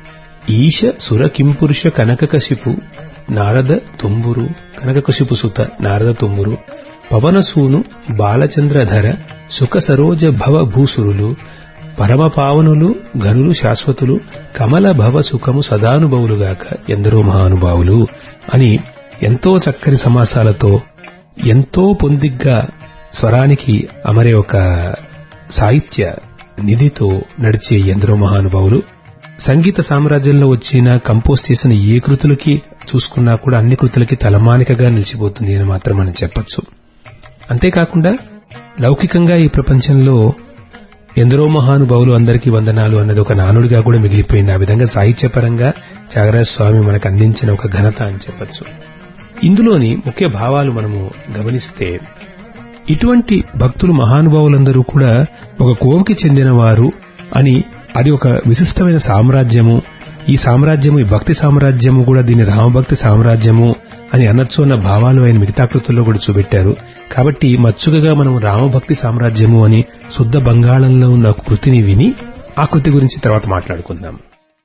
ఈశ సుర కింపురుష కనకకశిపు నారద తుంబురు కనకకశిపు సుత నారద తుంబురు పవనసూను బాలచంద్రధర సుఖ సరోజ భవ భూసురులు పరమ పావనులు గనులు శాశ్వతులు కమల భవ సుఖము సదానుభవులుగాక ఎందరో మహానుభావులు అని ఎంతో చక్కని సమాసాలతో ఎంతో పొందిగ్గా స్వరానికి అమరే ఒక సాహిత్య నిధితో నడిచే ఎందరో మహానుభావులు సంగీత సామ్రాజ్యంలో వచ్చిన కంపోజ్ చేసిన ఏ కృతులకి చూసుకున్నా కూడా అన్ని కృతులకి తలమానికగా నిలిచిపోతుంది అని మాత్రం మనం చెప్పొచ్చు అంతేకాకుండా లౌకికంగా ఈ ప్రపంచంలో ఎందరో మహానుభావులు అందరికీ వందనాలు అన్నది ఒక నానుడిగా కూడా మిగిలిపోయింది ఆ విధంగా సాహిత్యపరంగా త్యాగరాజ స్వామి మనకు అందించిన ఒక ఘనత అని చెప్పచ్చు ఇందులోని ముఖ్య భావాలు మనము గమనిస్తే ఇటువంటి భక్తులు మహానుభావులందరూ కూడా ఒక కోవకి చెందినవారు అని అది ఒక విశిష్టమైన సామ్రాజ్యము ఈ సామ్రాజ్యము ఈ భక్తి సామ్రాజ్యము కూడా దీని రామభక్తి సామ్రాజ్యము అని అనొచ్చు అన్న భావాలు ఆయన మిగతా కృతుల్లో కూడా చూపెట్టారు కాబట్టి మచ్చుకగా మనం రామభక్తి సామ్రాజ్యము అని శుద్ధ బంగాళంలో ఉన్న ఒక కృతిని విని ఆ కృతి గురించి తర్వాత మాట్లాడుకుందాం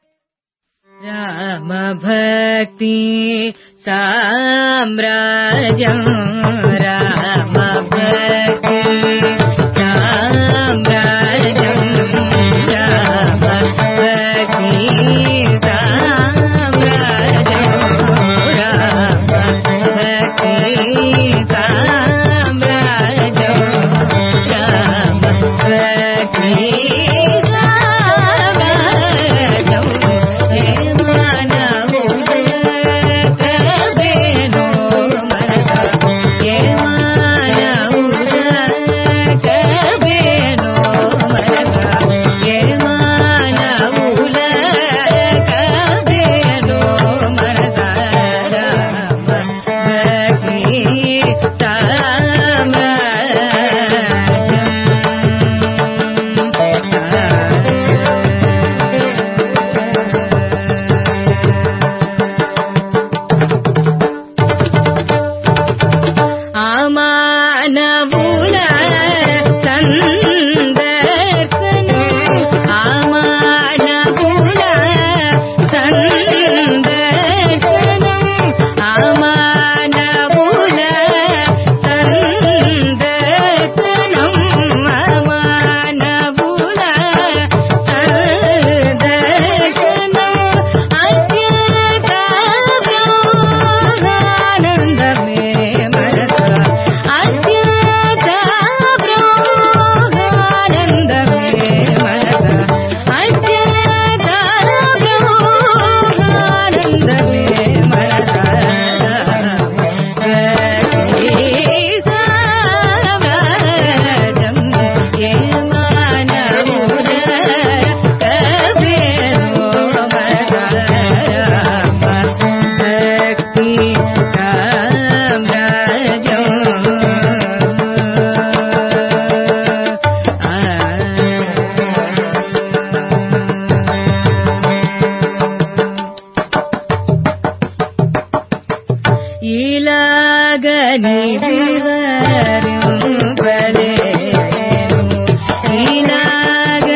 రామ భక్తి సామ్రాజ్యం రామ భక్తి సామ్రాజ్యం రామ భక్తి సామ్రాజ్యం రామ భక్తి సామ్రాజ్యం రామ భక్తి సామ్రాజ్యం హే మానవుడకబేనో మనస హే మానవుడకబేనో మనస హే మానవుడకబేనో మనస రామ భక్తి ఆమానవుల సందర్శనం ఆమానవుల సందర్శనం ఆమానవుల సందర్శనం ఆమానవుల సందర్శనం అత్యత బ్రహ్మానందమే మనస అత్యత బ్రహ్మానందమే మనస అత్యత బ్రహ్మానందమే మనస సామ్రాజ్యం ఏ మానవుడ కబేరో రామ భక్తి సామ్రాజ్యం ఇలాగని వివరింపలేను ఇలాగ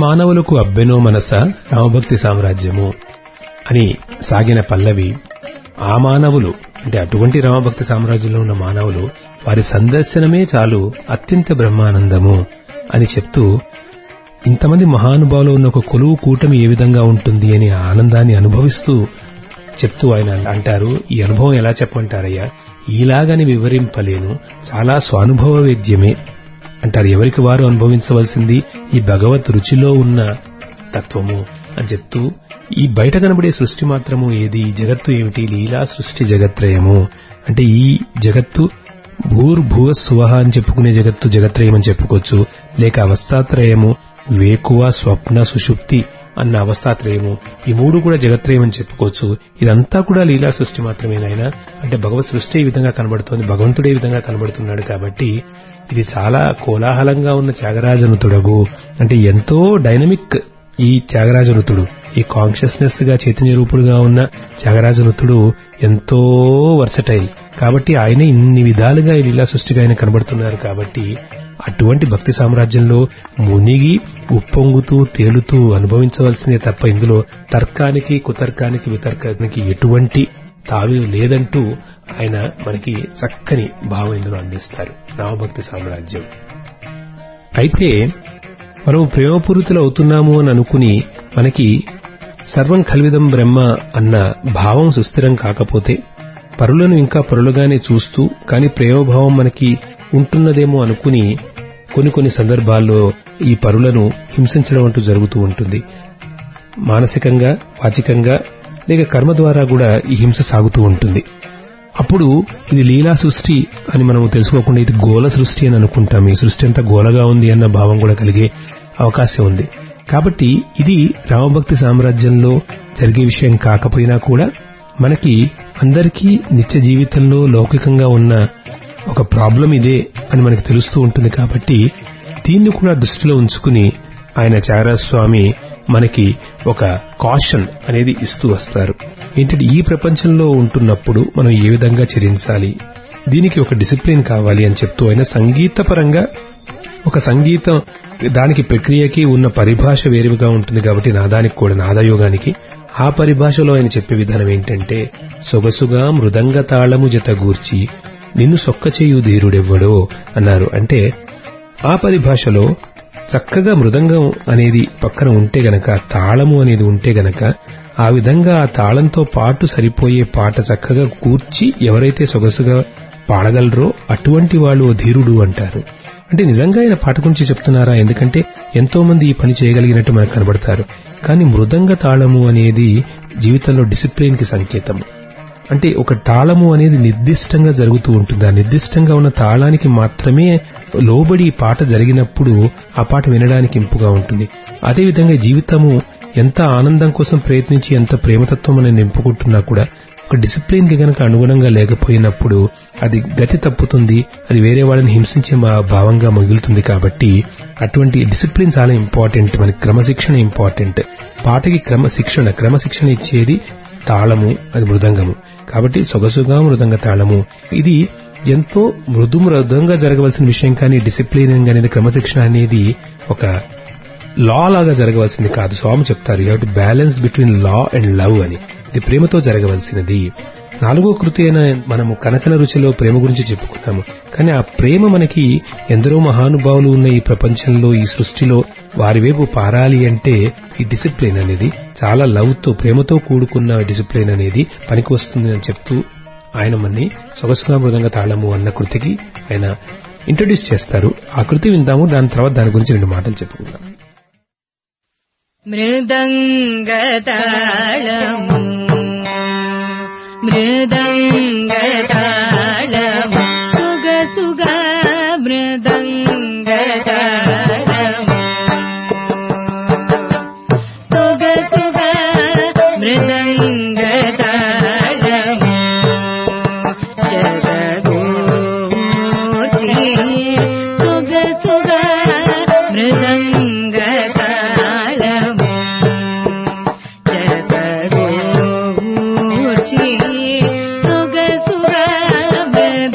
మానవులకు అబ్బెనో మనస రామభక్తి సామ్రాజ్యము అని సాగిన పల్లవి ఆ మానవులు అంటే అటువంటి రామభక్తి సామ్రాజ్యంలో ఉన్న మానవులు వారి సందర్శనమే చాలు అత్యంత బ్రహ్మానందము అని చెప్తూ ఇంతమంది మహానుభావులు ఉన్న ఒక కొలువు కూటమి ఏ విధంగా ఉంటుంది అని ఆ ఆనందాన్ని అనుభవిస్తూ చెప్తూ ఆయన అంటారు ఈ అనుభవం ఎలా చెప్పమంటారయ్యా ఈలాగని వివరింపలేను చాలా స్వానుభవ వేద్యమే అంటారు ఎవరికి వారు అనుభవించవలసింది ఈ భగవత్ రుచిలో ఉన్న తత్వము అని చెప్తూ ఈ బయట కనబడే సృష్టి మాత్రము ఏది ఈ జగత్తు ఏమిటి లీలా సృష్టి జగత్రయము అంటే ఈ జగత్తు భూర్భువ స్వహ అని చెప్పుకునే జగత్తు జగత్రయం అని చెప్పుకోవచ్చు లేక అవస్థాత్రయము వేకువ స్వప్న సుషుప్తి అన్న అవస్థాత్రయము ఈ మూడు కూడా జగత్రయం అని చెప్పుకోవచ్చు ఇదంతా కూడా లీలా సృష్టి మాత్రమేనాయన అంటే భగవత్ సృష్టి ఈ విధంగా కనబడుతోంది భగవంతుడే ఈ విధంగా కనబడుతున్నాడు కాబట్టి ఇది చాలా కోలాహలంగా ఉన్న త్యాగరాజనుతుడగు అంటే ఎంతో డైనమిక్ ఈ త్యాగరాజనుతుడు ఈ కాన్షియస్నెస్ గా చైతన్య రూపుడుగా ఉన్న త్యాగరాజనుతుడు ఎంతో వర్సటైల్ కాబట్టి ఆయన ఇన్ని విధాలుగా ఈ లీలా సృష్టిగా ఆయన కనబడుతున్నారు కాబట్టి అటువంటి భక్తి సామ్రాజ్యంలో మునిగి ఉప్పొంగుతూ తేలుతూ అనుభవించవలసిందే తప్ప ఇందులో తర్కానికి కుతర్కానికి వితర్కానికి ఎటువంటి తావి లేదంటూ ఆయన మనకి చక్కని భావం ఇందులో అందిస్తారు రామభక్తి సామ్రాజ్యం అయితే మనం ప్రేమపూరితులు అవుతున్నాము అని అనుకుని మనకి సర్వం కల్విదం బ్రహ్మ అన్న భావం సుస్థిరం కాకపోతే పరులను ఇంకా పరులుగానే చూస్తూ కానీ ప్రేమభావం మనకి ఉంటున్నదేమో అనుకుని కొన్ని కొన్ని సందర్భాల్లో ఈ పరులను హింసించడం అంటూ జరుగుతూ ఉంటుంది మానసికంగా వాచికంగా లేక కర్మ ద్వారా కూడా ఈ హింస సాగుతూ ఉంటుంది అప్పుడు ఇది లీలా సృష్టి అని మనం తెలుసుకోకుండా ఇది గోల సృష్టి అని అనుకుంటాం ఈ సృష్టి అంతా గోలగా ఉంది అన్న భావం కూడా కలిగే అవకాశం ఉంది కాబట్టి ఇది రామభక్తి సామ్రాజ్యంలో జరిగే విషయం కాకపోయినా కూడా మనకి అందరికీ నిత్య జీవితంలో లౌకికంగా ఉన్న ఒక ప్రాబ్లం ఇదే అని మనకి తెలుస్తూ ఉంటుంది కాబట్టి దీన్ని కూడా దృష్టిలో ఉంచుకుని ఆయన చారాస్వామి మనకి ఒక కాషన్ అనేది ఇస్తూ వస్తారు ఏంటంటే ఈ ప్రపంచంలో ఉంటున్నప్పుడు మనం ఏ విధంగా చరించాలి దీనికి ఒక డిసిప్లిన్ కావాలి అని చెప్తూ ఆయన సంగీతపరంగా ఒక సంగీతం దానికి ప్రక్రియకి ఉన్న పరిభాష వేరుగా ఉంటుంది కాబట్టి నాదానికి కూడా నాదయోగానికి ఆ పరిభాషలో ఆయన చెప్పే విధానం ఏంటంటే సొగసుగా మృదంగ తాళము జతగూర్చి నిన్ను సొక్కచేయు ధీరుడెవ్వడో అన్నారు అంటే ఆ పరిభాషలో చక్కగా మృదంగం అనేది పక్కన ఉంటే గనక తాళము అనేది ఉంటే గనక ఆ విధంగా ఆ తాళంతో పాటు సరిపోయే పాట చక్కగా కూర్చి ఎవరైతే సొగసుగా పాడగలరో అటువంటి వాళ్ళు ధీరుడు అంటారు అంటే నిజంగా ఆయన పాట గురించి చెప్తున్నారా ఎందుకంటే ఎంతో మంది ఈ పని చేయగలిగినట్టు మనకు కనబడతారు కానీ మృదంగ తాళము అనేది జీవితంలో డిసిప్లిన్ కి సంకేతం అంటే ఒక తాళము అనేది నిర్దిష్టంగా జరుగుతూ ఉంటుంది ఆ నిర్దిష్టంగా ఉన్న తాళానికి మాత్రమే లోబడి పాట జరిగినప్పుడు ఆ పాట వినడానికి ఇంపుగా ఉంటుంది అదేవిధంగా జీవితము ఎంత ఆనందం కోసం ప్రయత్నించి ఎంత ప్రేమతత్వం అని నింపుకుంటున్నా కూడా ఒక డిసిప్లిన్ కి గనక అనుగుణంగా లేకపోయినప్పుడు అది గతి తప్పుతుంది అది వేరే వాళ్ళని హింసించే మా భావంగా మిగులుతుంది కాబట్టి అటువంటి డిసిప్లిన్ చాలా ఇంపార్టెంట్ మనకి క్రమశిక్షణ ఇంపార్టెంట్ పాటకి క్రమశిక్షణ క్రమశిక్షణ ఇచ్చేది తాళము అది మృదంగము కాబట్టి సొగసుగా మృదంగ తాళము ఇది ఎంతో మృదు మృదంగా జరగవలసిన విషయం కానీ డిసిప్లినింగ్ అనేది క్రమశిక్షణ అనేది ఒక లా లాగా జరగవలసింది కాదు స్వామి చెప్తారు you to balance between law and love అని ఇది ప్రేమతో జరగవలసినది నాలుగో కృతి అయిన మనము కనకన రుచిలో ప్రేమ గురించి చెప్పుకున్నాము కానీ ఆ ప్రేమ మనకి ఎందరో మహానుభావులు ఉన్న ఈ ప్రపంచంలో ఈ సృష్టిలో వారి వైపు పారాలి అంటే ఈ డిసిప్లిన్ అనేది చాలా లవ్ తో ప్రేమతో కూడుకున్న డిసిప్లిన్ అనేది పనికి వస్తుంది అని చెప్తూ ఆయన మన్ని సొగసుగా మృదంగా తాళము అన్న కృతికి ఆయన ఇంట్రడ్యూస్ చేస్తారు ఆ కృతి విందాము దాని తర్వాత దాని గురించి రెండు మాటలు చెప్పుకుందాం మృదంగతాళము మృదంగతాళము సుగ సుగ మృదంగతాళము సుగ సుగ మృదంగతాళము జగగోచి సుగ సుగ మృదంగతాళము జగగోచి సుగ సుగ మృదంగతాళము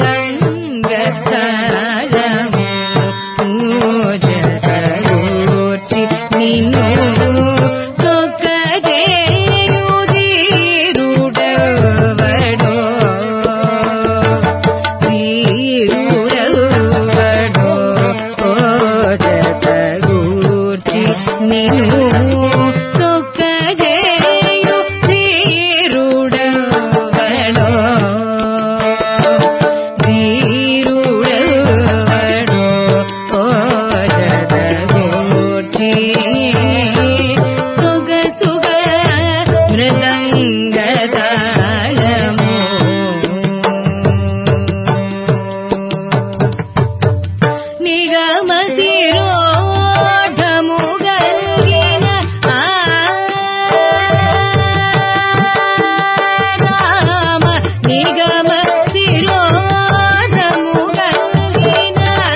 నిగమ శిరోధము గల్గిన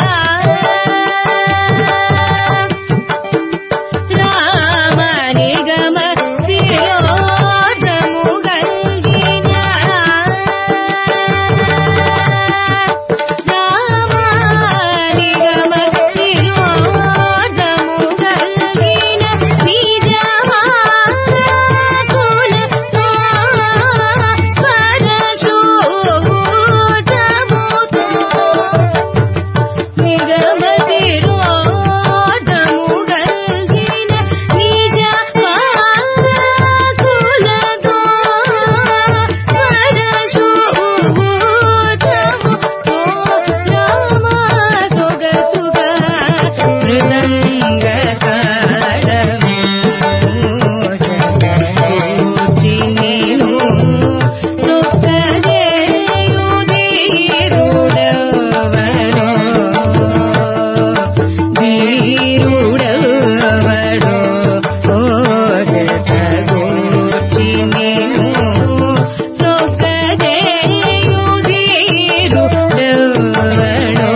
రామ నిగమ శిరోధము గల్గిన రామ నిగమ శిరోధము గల్గిన నిజమాకులతో పరశుభూతముతో నిగమతి రోధము గల్గిన నిజ పాకులతో పరశుభూతముతో రామ సొగసుగ మృదంగ కాడము జగూర్చి నేను సొక్కదేయుదీరుడవడో వీరుడవడో ఓ జగూర్చి నేను సొక్కదేయుదీరుడవడో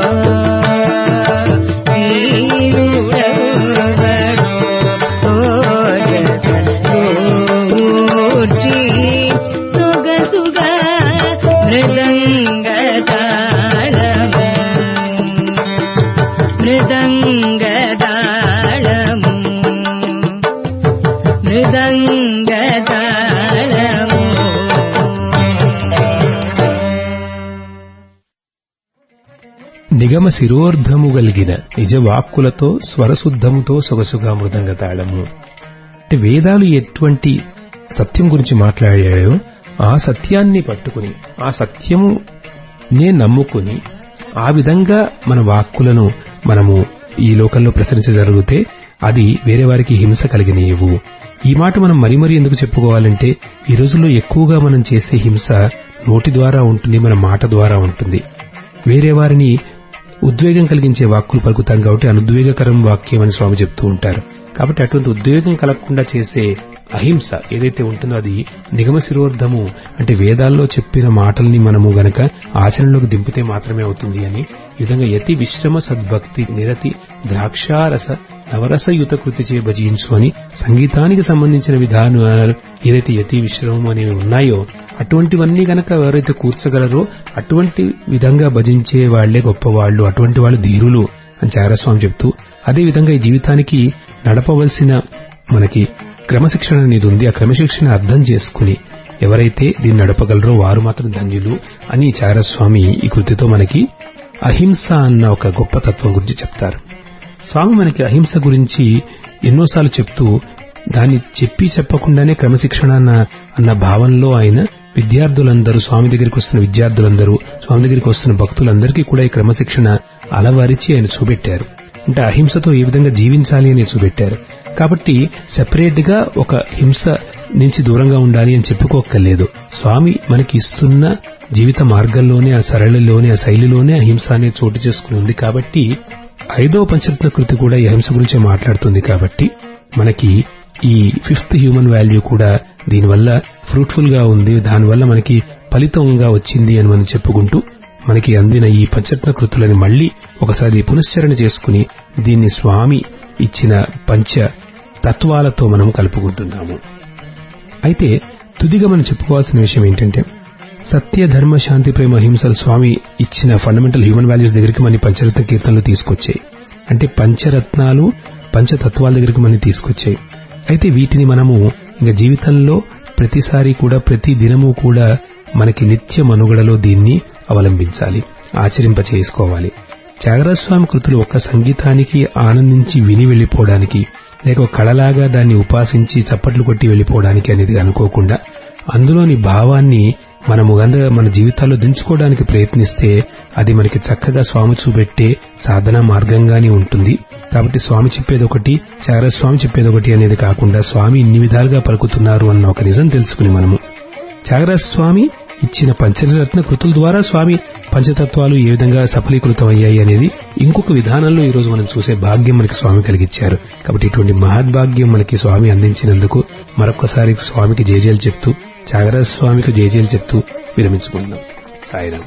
వీరుడవడో ఓ జగూర్చి సొగసుగ మృదంగ తాళము మృదంగ తాళము మృదంగ తాళము నిగమ శిరోర్ధము గలిగిన నిజ వాక్కులతో స్వరశుద్ధముతో సొగసుగా మృదంగ తాళము అంటే వేదాలు ఎటువంటి సత్యం గురించి మాట్లాడాయో ఆ సత్యాన్ని పట్టుకుని ఆ సత్యము నే నమ్ముకుని ఆ విధంగా మన వాక్కులను మనము ఈ లోకంలో ప్రసరించగలిగితే అది వేరే వారికి హింస కలిగినయవు ఈ మాట మనం మరీ మరీ ఎందుకు చెప్పుకోవాలంటే ఈ రోజుల్లో ఎక్కువగా మనం చేసే హింస నోటి ద్వారా ఉంటుంది మన మాట ద్వారా ఉంటుంది వేరే వారిని ఉద్వేగం కలిగించే వాక్కులు పలుకుతాం కాబట్టి అనుద్వేగకరం వాక్యం అని స్వామి చెప్తూ ఉంటారు కాబట్టి అటువంటి ఉద్వేగం కలగకుండా చేసే అహింస ఏదైతే ఉంటుందో అది నిగమ శిరోర్ధము అంటే వేదాల్లో చెప్పిన మాటల్ని మనము గనక ఆచరణలోకి దింపితే మాత్రమే అవుతుంది అని ఈ విధంగా యతి విశ్రమ సద్భక్తి నిరతి ద్రాక్షారస నవరసయుత కృతి చే భజించు అని సంగీతానికి సంబంధించిన విధానాలు ఏదైతే యతి విశ్రమం అనేవి ఉన్నాయో అటువంటివన్నీ గనక ఎవరైతే కూర్చగలరో అటువంటి విధంగా భజించే వాళ్లే గొప్పవాళ్లు అటువంటి వాళ్ళు ధీరులు అని చారస్వామి చెప్తూ అదే విధంగా ఈ జీవితానికి నడపవలసిన మనకి క్రమశిక్షణ అనేది ఉంది ఆ క్రమశిక్షణ అర్థం చేసుకుని ఎవరైతే దీన్ని నడపగలరో వారు మాత్రం ధన్యులు అని చారస్వామి ఈ కృతితో మనకి అహింస అన్న ఒక గొప్ప తత్వం గురించి చెప్తారు స్వామి మనకి అహింస గురించి ఎన్నోసార్లు చెప్తూ దాన్ని చెప్పి చెప్పకుండానే క్రమశిక్షణ అన్న అన్న భావంలో ఆయన విద్యార్థులందరూ స్వామి దగ్గరికి వస్తున్న విద్యార్థులందరూ స్వామి దగ్గరికి వస్తున్న భక్తులందరికీ కూడా ఈ క్రమశిక్షణ అలవరిచి ఆయన చూపెట్టారు అంటే అహింసతో ఏ విధంగా జీవించాలి అని చూపెట్టారు కాబట్టి సెపరేట్ గా ఒక హింస నుంచి దూరంగా ఉండాలి అని చెప్పుకోక్కర్లేదు స్వామి మనకి ఇస్తున్న జీవిత మార్గంలోనే ఆ సరళిలోనే ఆ శైలిలోనే అహింస అనే చోటు చేసుకుని ఉంది కాబట్టి ఐదవ పంచరత్న కృతి కూడా ఈ అహింస గురించే మాట్లాడుతుంది కాబట్టి మనకి ఈ ఫిఫ్త్ హ్యూమన్ వాల్యూ కూడా దీనివల్ల ఫ్రూట్ఫుల్ గా ఉంది దానివల్ల మనకి ఫలితంగా వచ్చింది అని మనం చెప్పుకుంటూ మనకి అందిన ఈ పంచరత్న కృతులని మళ్లీ ఒకసారి పునశ్చరణ చేసుకుని దీన్ని స్వామి ఇచ్చిన పంచ తత్వాలతో మనం కలుపుకుంటున్నాము అయితే తుదిగా మనం చెప్పుకోవాల్సిన విషయం ఏంటంటే సత్య ధర్మ శాంతి ప్రేమ హింసలు స్వామి ఇచ్చిన ఫండమెంటల్ హ్యూమన్ వాల్యూస్ దగ్గరికి మన పంచరత్న కీర్తనలు తీసుకొచ్చాయి అంటే పంచరత్నాలు పంచతత్వాల దగ్గరికి మనం తీసుకొచ్చాయి అయితే వీటిని మనము ఇంకా జీవితంలో ప్రతిసారి కూడా ప్రతి దినము కూడా మనకి నిత్య మనుగడలో దీన్ని అవలంబించాలి ఆచరింప చేసుకోవాలి త్యాగరాజస్వామి కృతులు ఒక్క సంగీతానికి ఆనందించి విని వెళ్లిపోవడానికి లేక ఒక కళలాగా దాన్ని ఉపాసించి చప్పట్లు కొట్టి వెళ్లిపోవడానికి అనేది అనుకోకుండా అందులోని భావాన్ని మనము గనక మన జీవితాల్లో దించుకోవడానికి ప్రయత్నిస్తే అది మనకి చక్కగా స్వామి చూపెట్టే సాధనా మార్గంగానే ఉంటుంది కాబట్టి స్వామి చెప్పేది ఒకటి చారస్వామి చెప్పేది ఒకటి అనేది కాకుండా స్వామి ఇన్ని విధాలుగా పలుకుతున్నారు అన్న ఒక నిజం తెలుసుకుని మనము త్యాగరాజ స్వామి ఇచ్చిన పంచరత్న కృతుల ద్వారా స్వామి పంచతత్వాలు ఏ విధంగా సఫలీకృతం అయ్యాయి అనేది ఇంకొక విధానంలో ఈ రోజు మనం చూసే భాగ్యం మనకి స్వామి కలిగించారు కాబట్టి ఇటువంటి మహద్భాగ్యం మనకి స్వామి అందించినందుకు మరొకసారి స్వామికి జేజేలు చెప్తూ త్యాగరాజ స్వామికి జేజేలు చెప్తూ విరమించుకుందాం సాయిరాం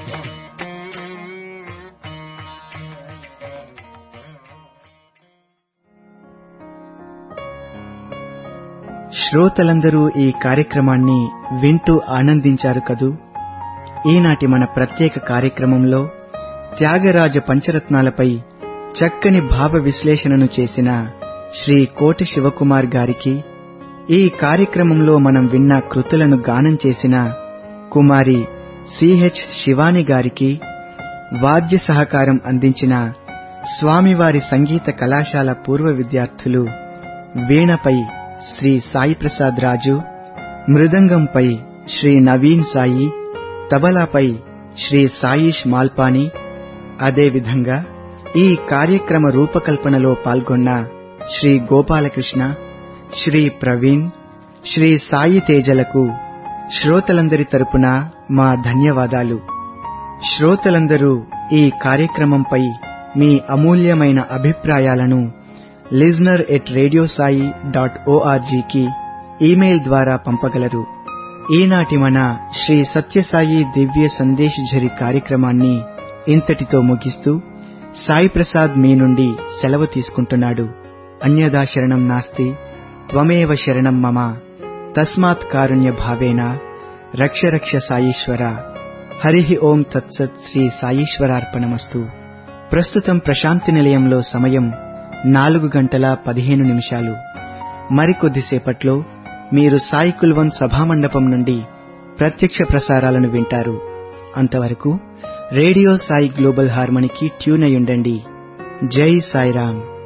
శ్రోతలందరూ ఈ కార్యక్రమాన్ని వింటూ ఆనందించారు కదూ ఈనాటి మన ప్రత్యేక కార్యక్రమంలో త్యాగరాజ పంచరత్నాలపై చక్కని భావ విశ్లేషణను చేసిన శ్రీ కోటి శివకుమార్ గారికి ఈ కార్యక్రమంలో మనం విన్న కృతులను గానం చేసిన కుమారి సిహెచ్ శివాని గారికి వాద్య సహకారం అందించిన స్వామివారి సంగీత కళాశాల పూర్వ విద్యార్థులు వీణపై శ్రీ సాయి ప్రసాద్ రాజు మృదంగంపై శ్రీ నవీన్ సాయి తబలాపై శ్రీ సాయిష్ మాల్పాని అదేవిధంగా ఈ కార్యక్రమ రూపకల్పనలో పాల్గొన్న శ్రీ గోపాలకృష్ణ శ్రీ ప్రవీణ్ శ్రీ సాయి తేజలకు శ్రోతలందరి తరపున మా ధన్యవాదాలు శ్రోతలందరూ ఈ కార్యక్రమంపై మీ అమూల్యమైన అభిప్రాయాలను listener at radio Sai dot ఓఆర్జీకి ఈమెయిల్ ద్వారా పంపగలరు ఈనాటి మన శ్రీ సత్యసాయి దివ్య సందేశ్ ఝరి కార్యక్రమాన్ని ఇంతటితో ముగిస్తూ సాయి ప్రసాద్ మీ నుండి సెలవు తీసుకుంటున్నాడు అన్యదా శరణం నాస్తి త్వమేవ శరణం మమ తస్మాత్ కారుణ్య భావేన రక్ష రక్ష సాయీశ్వర హరి ఓం తత్సత్ శ్రీ సాయీశ్వరార్పణమస్తు ప్రస్తుతం ప్రశాంతి నిలయంలో సమయం నాలుగు గంటల పదిహేను నిమిషాలు మరికొద్దిసేపట్లో మీరు సాయి కుల్వన్ సభామండపం నుండి ప్రత్యక్ష ప్రసారాలను వింటారు అంతవరకు రేడియో సాయి గ్లోబల్ హార్మనీకి ట్యూన్ అయ్యుండండి జై సాయిరామ్